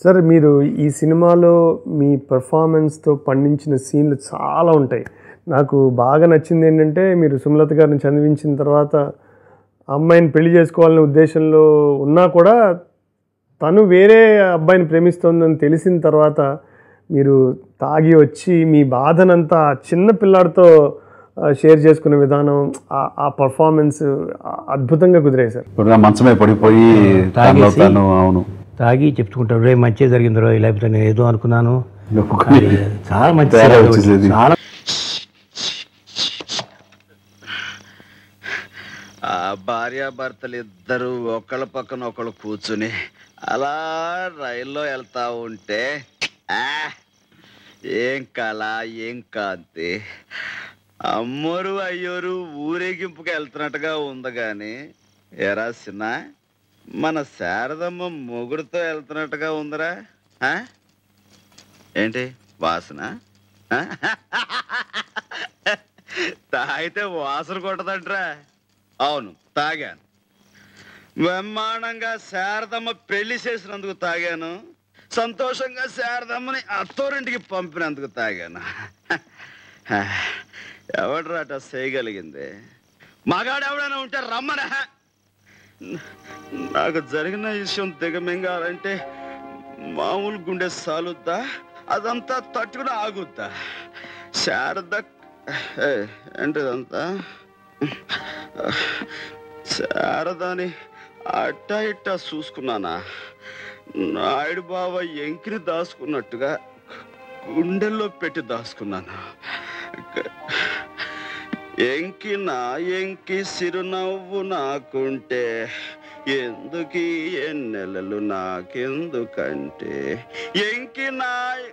Sir మీరు ఈ సినిమాలో మీ పెర్ఫార్మెన్స్తో పండించిన సీన్లు చాలా ఉంటాయి నాకు బాగా నచ్చింది ఏంటంటే మీరు సుమలత గారిని చదివించిన తర్వాత అమ్మాయిని పెళ్లి చేసుకోవాలనే ఉద్దేశంలో ఉన్నా కూడా తను వేరే అబ్బాయిని ప్రేమిస్తోందని తెలిసిన తర్వాత మీరు తాగి వచ్చి మీ బాధనంతా ఆ చిన్న పిల్లాడితో ఆ, షేర్ చేసుకునే విధానం ఆ- ఆ పర్ఫార్మెన్స్ అద్భుతంగా కుదిరాయి సార్ ఇప్పుడు నా మంచమే పడిపోయి తనలో తాగేసి? తాను అవును తాగి చెప్పుకుంటాడు రే మంచి జరిగింది రో లేకపోతే నేను ఏదో అనుకున్నాను నొక్కుని చాలా మంచి తేడా సినిమా. వచ్చేసేది. చాలా ఆ భార్యాభర్తలు ఇద్దరు ఒకళ్ళ పక్కన ఒకళ్ళు కూర్చుని అలా రైల్లో వెళ్తా ఉంటే ఆ, ఏం కళ ఏం కాంతి అమ్మోరు అయ్యోరు ఊరేగింపుకి వెళ్తున్నట్టుగా ఉంది కానీ ఎరా సిన్న మన శారదమ్మ మొగుడుతో వెళ్తున్నట్టుగా ఉందిరా ఆ? ఏంటి వాసన ఆ? తాగితే వాసన కొట్టదంట్రా అవును తాగాను బ్రహ్మాండంగా శారదమ్మ పెళ్లి చేసినందుకు తాగాను సంతోషంగా శారదమ్మని అత్తోరింటికి పంపినందుకు తాగాను ఎవడ్రాట చేయగలిగింది మగాడు ఎవడైనా ఉంటే రమ్మనే నాకు జరిగిన విషయం దిగమింగాలంటే మామూలు గుండె సాలుద్దా అదంతా తట్టుకుని ఆగుద్దా శారద ఏ, ఏంటిదంతా శారదాని అట్టా ఇట్టా చూసుకున్నానా నాయుడు బావ ఎంకిని దాచుకున్నట్టుగా గుండెల్లో పెట్టి దాచుకున్నాను ఎంకి నా ఎంకి సిరునవ్వు నాకుంటే ఎందుకు ఎన్నెలలు నాకెందుకంటే ఎంకి నా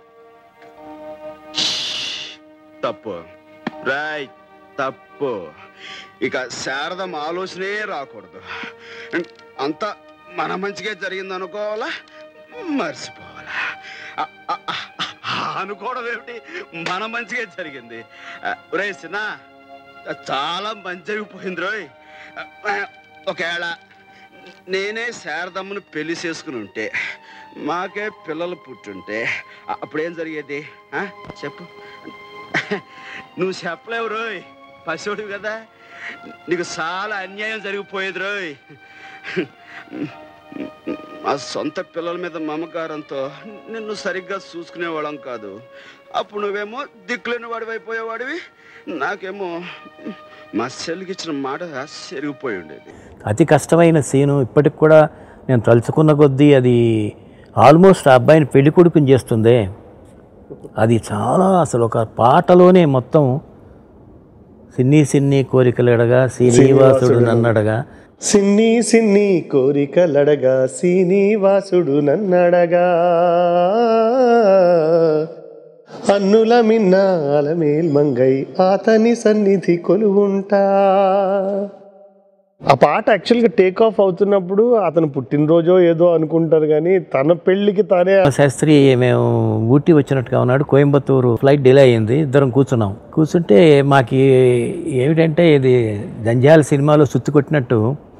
తప్పు రాయ్ తప్పు ఇక శారదం ఆలోచనే రాకూడదు అంతా మన మంచిగా జరిగింది అనుకోవాలా మర్చిపోవాలా అ- అ- అ- అనుకోవడం ఏమిటి మన మంచిగా జరిగింది రే సిన్న చాలా మంచి జరిగిపోయింది రోయ్ ఒకవేళ నేనే శారదమ్మను పెళ్లి చేసుకుని ఉంటే మాకే పిల్లలు పుట్టుంటే అ- అప్పుడేం జరిగేది ఆ? చెప్పు నువ్వు చెప్పలేవు రోయ్ పశువుడు కదా నీకు చాలా అన్యాయం జరిగిపోయేది రోయ్ మా సొంత పిల్లల మీద మమకారంతో నిన్ను సరిగ్గా చూసుకునేవాళ్ళం కాదు అప్పుడు నువ్వేమో దిక్కులేని వాడివి అయిపోయేవాడివి నాకేమో మా చెల్లికి ఇచ్చిన మాట సెరిగిపోయి ఉండేది అతి కష్టమైన సీను ఇప్పటికి కూడా నేను తలుచుకున్న కొద్దీ అది ఆల్మోస్ట్ ఆ అబ్బాయిని పెళ్లి కొడుకుని చేస్తుందే అది చాలా అసలు ఒక పాటలోనే మొత్తం సిన్ని సిన్ని కోరికలడగా శ్రీనివాసుడు నన్నడగా సిన్ని సిన్ని కోరికలడగా శ్రీనివాసుడు నన్నడగా అన్నుల మిన్న అలమేల్ మంగై అతని సన్నిధి కొలువుంటా ఆ పాట యాక్చువల్గా టేక్ ఆఫ్ అవుతున్నప్పుడు అతను పుట్టినరోజో ఏదో అనుకుంటారు కానీ తన పెళ్ళికి తానే శాస్త్రి మేము ఊటీ వచ్చినట్టుగా ఉన్నాడు కోయంబత్తూరు ఫ్లైట్ డిలే అయింది ఇద్దరం కూర్చున్నాం కూర్చుంటే మాకు ఏమిటంటే ఇది జంజాల సినిమాలో సుత్తి కొట్టినట్టు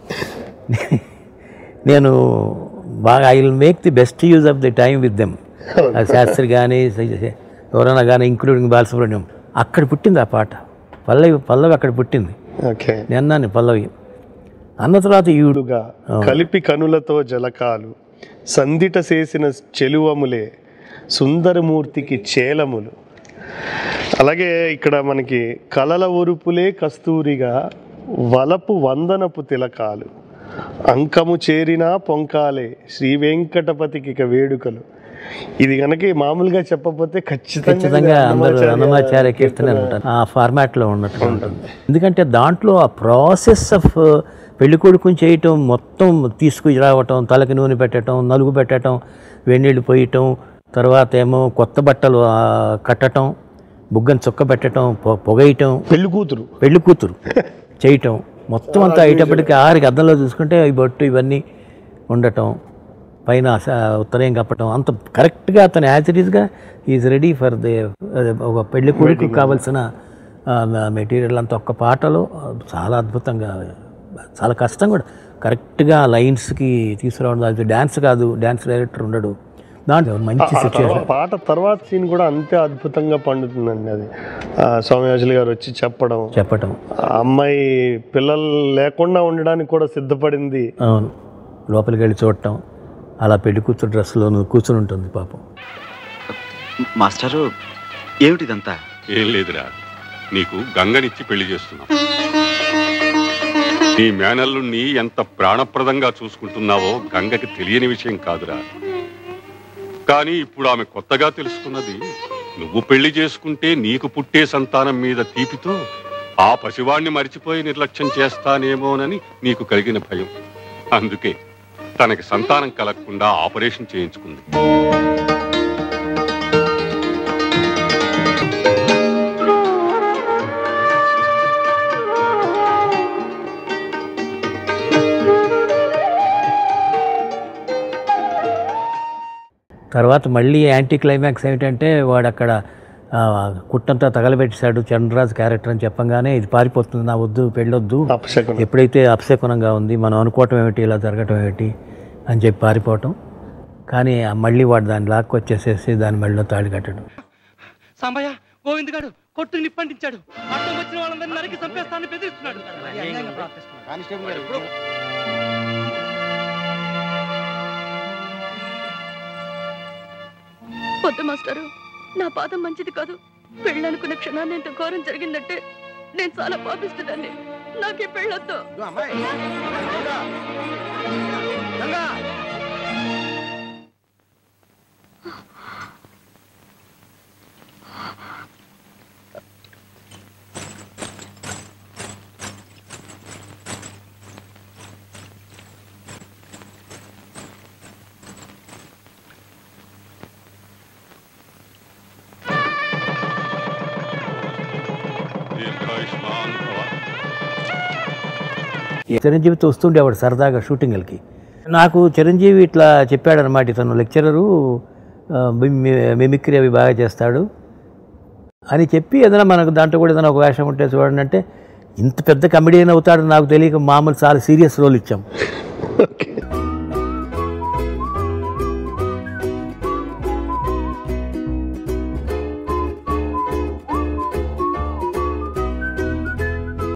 నేను బాగా I will make the best use of the time with them Shastri కానీ ఎవరైనా కానీ ఇంక్లూడింగ్ బాలసుబ్రహ్మణ్యం అక్కడ పుట్టింది ఆ పాట పల్లవి పల్లవి అక్కడ పుట్టింది ఓకే నేను అన్నాను పల్లవి అన్న తర్వాత ఈవిడు గా కలిపి కనులతో జలకాలు సందిట చేసిన చెలువములే సుందరమూర్తికి చేలములు అలాగే ఇక్కడ మనకి కలల ఉరుపులే కస్తూరిగా వలపు వందనపు తిలకాలు అంకము చేరినా పొంకాలే శ్రీ వెంకటపతికి ఇక వేడుకలు ఇది కనుక మామూలుగా చెప్పకపోతే ఖచ్చితంగా ఖచ్చితంగా అందరూ అన్నమాచార్య కీర్తన ఉంటారు ఆ ఫార్మాట్లో ఉన్నట్టు ఉంటుంది ఎందుకంటే దాంట్లో ఆ ప్రాసెస్ ఆఫ్ పెళ్లి కొడుకుని చేయటం మొత్తం తీసుకురావటం తలకి నూనె పెట్టడం నలుగు పెట్టడం వెన్నీళ్ళు పోయటం తర్వాత ఏమో కొత్త బట్టలు ఆ, కట్టటం బుగ్గని చుక్క పెట్టడం పొ- పొగయటం పెళ్లి కూతురు పెళ్లి కూతురు చేయటం మొత్తం అంతా అయ్యేటప్పటికి ఆరికి అద్దంలో చూసుకుంటే ఈ బొట్టు ఇవన్నీ ఉండటం పైన స- ఉత్తరం కప్పటం అంత కరెక్ట్గా అతను యాజ్ ఇట్ ఈస్గా ఈజ్ రెడీ ఫర్ ది ఒక పెళ్లి కొడుకు కావాల్సిన మెటీరియల్ అంతా ఒక్క పాటలో ఆ, చాలా అద్భుతంగా చాలా కష్టం కూడా కరెక్ట్గా లైన్స్కి తీసుకురావడం అది డ్యాన్స్ కాదు డ్యాన్స్ డైరెక్టర్ ఉండడు దాంట్లో మంచి ఆ సిచ్యువేషన్ తర్వాత- పాట తర్వాత సీన్ కూడా అంతే అద్భుతంగా పండుతుందండి అది ఆ, సౌమ్యాజులు గారు వచ్చి చెప్పడం చెప్పటం ఆ అమ్మాయి పిల్లలు లేకుండా ఉండడానికి కూడా సిద్ధపడింది అవును లోపలికి వెళ్ళి చూడటం అలా పెళ్లి కూతురు డ్రెస్లో కూర్చుని ఉంటుంది పాపం మాస్టరు ఏమిటిదంతా ఏం లేదురా నీకు గంగనిచ్చి పెళ్లి చేస్తున్నాం నీ మేనల్లుణ్ణి ఎంత ప్రాణప్రదంగా చూసుకుంటున్నావో గంగకి తెలియని విషయం కాదురా కానీ ఇప్పుడు ఆమె కొత్తగా తెలుసుకున్నది నువ్వు పెళ్లి చేసుకుంటే నీకు పుట్టే సంతానం మీద తీపితో ఆ పసివాణ్ణి మరిచిపోయి నిర్లక్ష్యం చేస్తానేమోనని నీకు కలిగిన భయం అందుకే తనకి సంతానం కలగకుండా ఆపరేషన్ చేయించుకుంది తర్వాత మళ్ళీ యాంటీ క్లైమాక్స్ ఏమిటంటే వాడు అక్కడ ఆ, కుట్టంతా తగలబెట్టేశాడు చంద్రరాజ్ క్యారెక్టర్ అని చెప్పంగానే ఇది పారిపోతుంది నా వద్దు పెళ్ళొద్దు అపశకునం ఎప్పుడైతే అపశకునంగా ఉంది మనం అనుకోవటం ఏమిటి ఇలా జరగటం ఏమిటి అని చెప్పి పారిపోవటం కానీ ఆ మళ్ళీ వాడు దాన్ని లాక్కొచ్చేసేసి దాని మెళ్ళలో తాళి కట్టడం సాంబయ్య గోవింద్ గారు కొట్టు నిప్పంటించాడు అర్థం వచ్చిన వాళ్ళందరినీ నరికి చంపేస్తానని బెదిరిస్తున్నాడు వద్దు మాస్టారు నా పాదం మంచిది కాదు పెళ్ళనుకున్న క్షణాన్ని ఇంత ఘోరం జరిగిందంటే నేను చాలా పాపిస్తుందండి నాకే పెళ్ళొద్దు దీర్ఘాయుష్మాన్ భవ. చిరంజీవితో వస్తుండేవాడు సరదాగా షూటింగ్లకి నాకు చిరంజీవి ఇట్లా చెప్పాడనమాట ఇతను లెక్చరరు ఆ, మిమి- మిమిక్రీ అవి బాగా చేస్తాడు అని చెప్పి ఏదైనా మనకు దాంట్లో కూడా ఏదైనా ఒక వేషం ఉంటే చూడండి అంటే ఇంత పెద్ద కమెడియన్ అవుతాడు నాకు తెలియక మామూలు చాలా సీరియస్ రోల్ ఇచ్చాం ఓకే